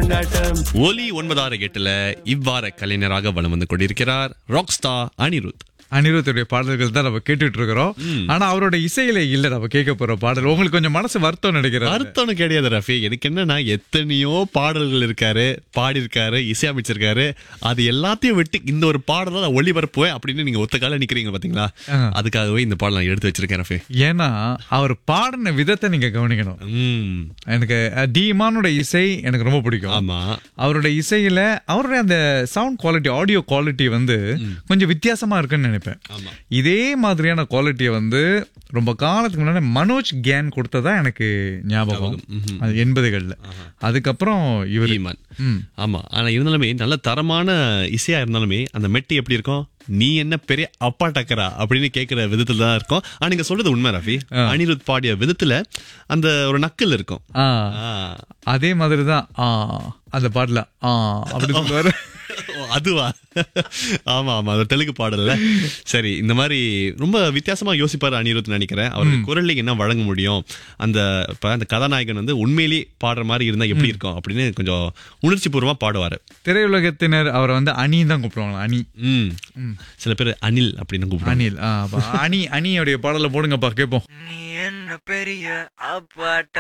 கொண்டாட்டம் ஒலி ஒன்பதாறு எட்டுல இவ்வார கலைஞராக வலம் வந்து கொண்டிருக்கிறார் ராக் ஸ்டார் அனிருத் அனிருத்துடைய பாடல்கள் தான் நம்ம கேட்டுட்டு இருக்கிறோம் ஆனா அவரோட இசையில இல்ல நம்ம கேட்க போற பாடல் உங்களுக்கு கொஞ்சம் மனசு வருத்தம் நினைக்கிறேன் அர்த்தம் கிடையாது ரஃபி எனக்கு என்னன்னா எத்தனையோ பாடல்கள் இருக்காரு பாடியிருக்காரு இசையமைச்சிருக்காரு அது எல்லாத்தையும் விட்டு இந்த ஒரு பாடலை நான் ஒளிபரப்புவேன் அப்படின்னு நீங்க ஒத்த கால நிக்கிறீங்க பாத்தீங்களா அதுக்காகவே இந்த பாடல் நான் எடுத்து வச்சிருக்கேன் ரஃபி ஏன்னா அவர் பாடின விதத்தை நீங்க கவனிக்கணும் ம் எனக்கு அஹ், டி இமானோட இசை எனக்கு ரொம்ப பிடிக்கும் ஆமா அவரோட இசையில அவருடைய அந்த சவுண்ட் குவாலிட்டி ஆடியோ குவாலிட்டி வந்து கொஞ்சம் வித்தியாசமா இருக்குன்னு நினைப்பேன் ஆமா. இதே மாதிரியான குவாலிட்டியை வந்து ரொம்ப காலத்துக்கு முன்னாடி மனோஜ் கேன் கொடுத்ததா எனக்கு ஞாபகம் அது எண்பதுகள்ல அதுக்கப்புறம் இவர் ஈமான் ஆமா ஆனா இருந்தாலுமே நல்ல தரமான இசையா இருந்தாலுமே அந்த மெட்டு எப்படி இருக்கும் நீ என்ன பெரிய அப்பா டக்கரா அப்படின்னு கேக்குற விதத்துல தான் இருக்கும் ஆனா நீங்க சொல்றது உண்மை ரஃபி அனிருத் பாடிய விதத்துல அந்த ஒரு நக்கல் இருக்கும் ஆ, ஆ. அதே மாதிரிதான் ஆ அந்த பாடல ஆ அப்படி சொல்லுவாரு ஓ, அதுவா ஆமா ஆமா அது தெலுங்கு பாடல்ல சரி இந்த மாதிரி ரொம்ப வித்தியாசமா யோசிப்பாரு அனிருத் நினைக்கிறேன் அவருக்கு குரல்ல என்ன வழங்க முடியும் அந்த இப்ப அந்த கதாநாயகன் வந்து உண்மையிலேயே பாடுற மாதிரி இருந்தா எப்படி இருக்கும் அப்படின்னு கொஞ்சம் உணர்ச்சி பூர்வமா பாடுவாரு திரையுலகத்தினர் அவரை வந்து அணி தான் கூப்பிடுவாங்க அணி ம் சில பேர் அனில் அப்படின்னு கூப்பிடுவாங்க அணில் ஆ, அப்ப அணி அணியோடைய பாடலை போடுங்கப்பா கேட்போம் நீ என்ன பெரிய அப்பாட்ட